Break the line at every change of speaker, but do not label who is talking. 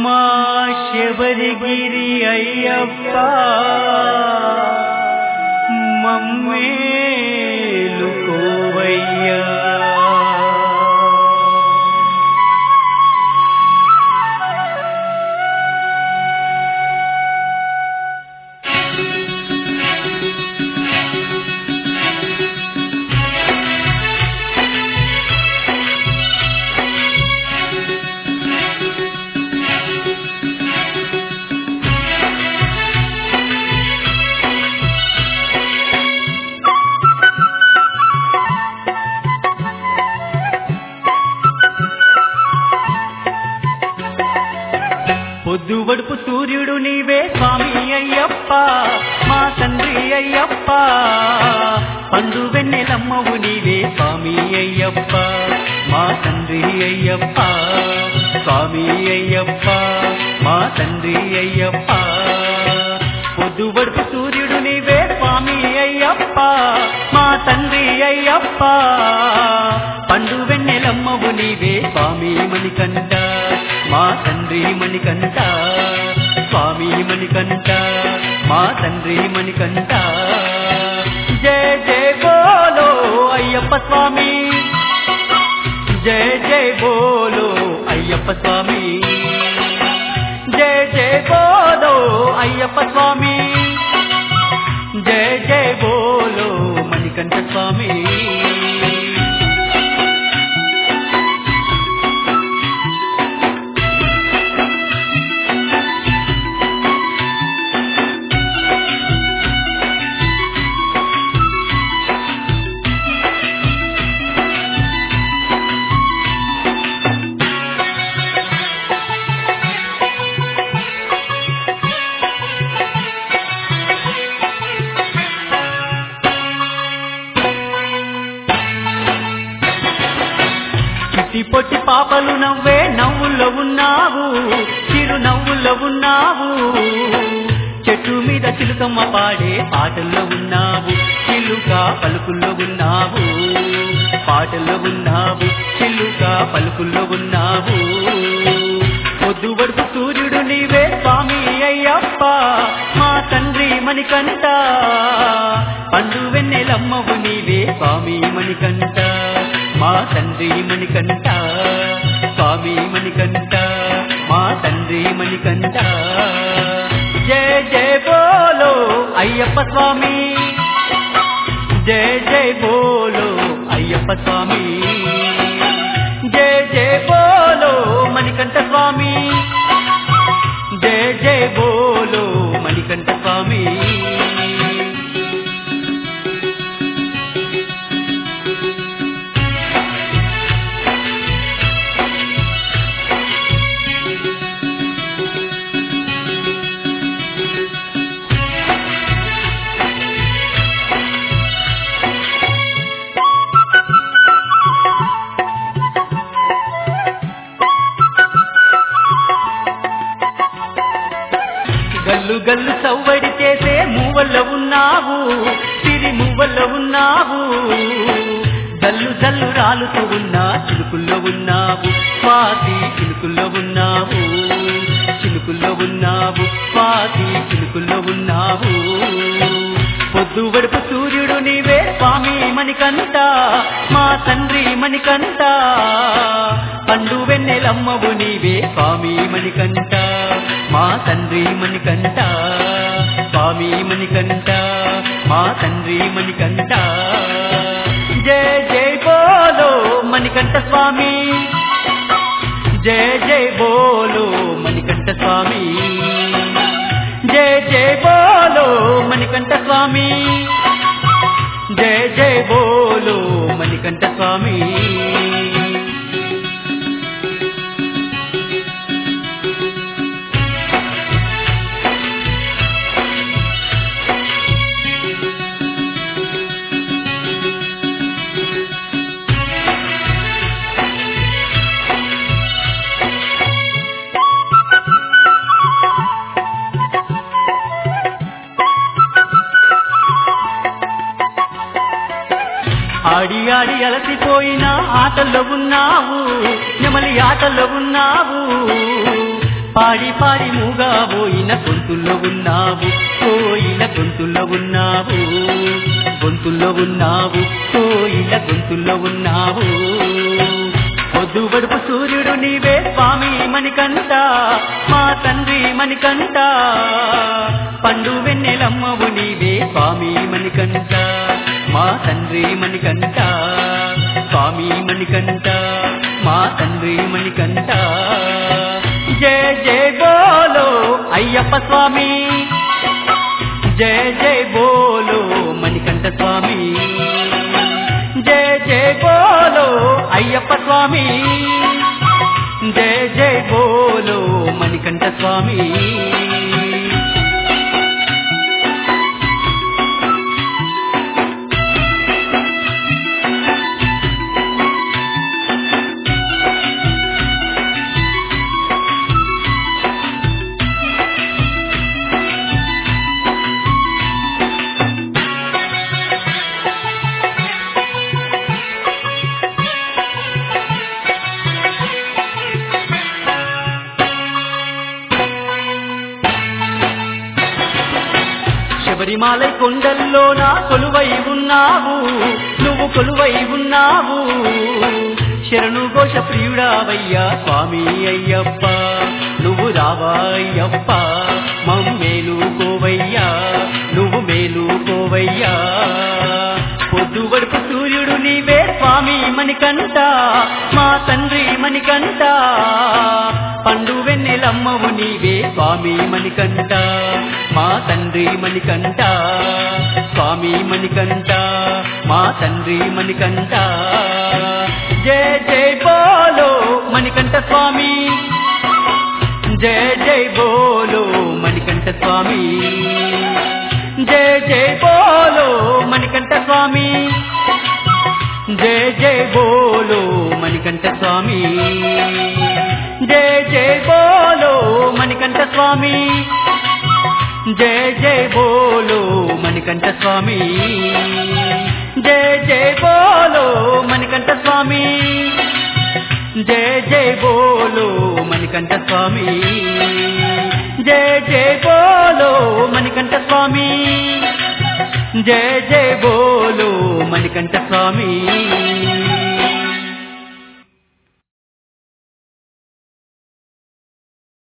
మా శబరిగిరి అయ్యప్ప మమ్మేలుకోవయ్యా పొద్దు వడుపు సూర్యుడు నీవే స్వామి అయ్యప్ప మా తండ్రి అయ్యప్ప పండు వెన్నెలమ్మవు నీవే స్వామి అయ్యప్ప మా తండ్రి అయ్యప్ప స్వామి అయ్యప్ప మా తండ్రి అయ్యప్ప పొద్దు వడుపు సూర్యుడు నీవే స్వామి అయ్యప్ప మా తండ్రి అయ్యప్ప పండు వెన్నెలమ్మవు నీవే స్వామి మణికంఠ మా తండ్రి మణికంఠ స్వామి మణికంఠ మా తండ్రి మణికంఠ జయ జయ బోలో అయ్యప్ప స్వామి జయ జయ బోలో అయ్యప్ప స్వామి జయ జయ బోలో అయ్యప్ప స్వామి జయ జయ బోలో మణికంఠ స్వామి చిట్టి పొట్టి పాపలు నవ్వే నవ్వుల్లో ఉన్నావు చిరు నవ్వుల్లో ఉన్నావు చెట్టు మీద చిలుకమ్మ పాడే పాటల్లో ఉన్నావు చిలుక పలుకుల్లో ఉన్నావు పాటల్లో ఉన్నావు చిలుక పలుకుల్లో ఉన్నావు పొద్దు వడుపు సూర్యుడు నీవే స్వామి అయ్యప్ప మా తండ్రి మణికంఠ పండు వెన్నెలమ్మవు నీవే స్వామి మణికంఠ మా తండ్రి మణికంఠ స్వామి మణికంఠ మా తండ్రి మణికంఠ జయ జయ బోలో అయ్యప్ప స్వామి జయ జయ బోలో అయ్యప్ప స్వామి జయ జయ బోలో మణికంఠ స్వామి జయ జయ బోలో మణికంఠ స్వామి గల్లు గల్లు సవ్వడి చేసే మూవల్లో ఉన్నావు సిరి మూవల్లో ఉన్నావు జల్లు జల్లు రాలుతూ ఉన్నా చిలుకుల్లో ఉన్నావు స్వాతి చిలుకుల్లో ఉన్నావు చిలుకుల్లో ఉన్నావు స్వాతి చిలుకుల్లో ఉన్నావు పొద్దు వడుపు సూర్యుడు నీవే స్వామి మణికంఠ మా తండ్రి మణికంఠ పండు వెన్నెలమ్మవు నీవే స్వామి మణికంఠ మా తండ్రి మణికంఠ స్వామి మణికంఠ మా తండ్రి మణికంఠ జయ జయ బోలో మణికంఠ స్వామి జయ జయ బోలో మణికంఠ స్వామి జయ జయ బోలో మణికంఠ స్వామి జయ జయ బోలో మణికంఠ స్వామి ఆడి ఆడి అలసిపోయిన ఆటల్లో ఉన్నావు నెమలి ఆటల్లో ఉన్నావు పాడి పాడి మూగా పోయిన గొంతుల్లో ఉన్నావు కోయిల గొంతుల్లో ఉన్నావు గొంతుల్లో ఉన్నావు కోయిల గొంతుల్లో ఉన్నావు పొద్దు గడుపు సూర్యుడు నీవే స్వామి మణికంట మా తండ్రి మణికంట పండు వెన్నెలమ్మవు నీవే స్వామి మణికంట మా తండ్రి మణికంట స్వామి మణికంట మా తండ్రి మణికంట జయ జయ బోలో అయ్యప్ప స్వామి జయ జయ బోలో మణికంఠ స్వామి జయ జయ బోలో అయ్యప్ప స్వామి జయ జయ బోలో మణికంఠ స్వామి శబరిమాలై కొండల్లో నా కొలువై ఉన్నావు నువ్వు కొలువై ఉన్నావు శరణు ఘోష ప్రియుడావయ్యా స్వామి అయ్యప్ప నువ్వు రావా అయ్యప్ప మమ్మేలు కోవయ్యా నువ్వు మేలు కోవయ్యా పొద్దు వడుపు సూర్యుడు నీవే స్వామి మణికంట మా తండ్రి మణికంట పండు వెన్నెలమ్మవు నీవే స్వామి మణికంట మా తండ్రి మణికంట స్వామి మణికంట మా తండ్రి మణికంట జయ జయ బోలో మణికంఠ స్వామి జయ జయ బోలో మణికంఠ స్వామి జయ జయ బోలో మణికంఠ స్వామి జయ జయ బోలో మణికంఠ స్వామి జయ జయ బోలో మణికంఠ స్వామి జయ జయ బోలో మణికంఠ స్వామి జయ జయ బోలో మణికంఠ స్వామి జయ జయ బోలో మణికంఠ స్వామి జయ జయ బోలో మణికంఠ స్వామి జయ జయ బోలో మణికంఠ స్వామి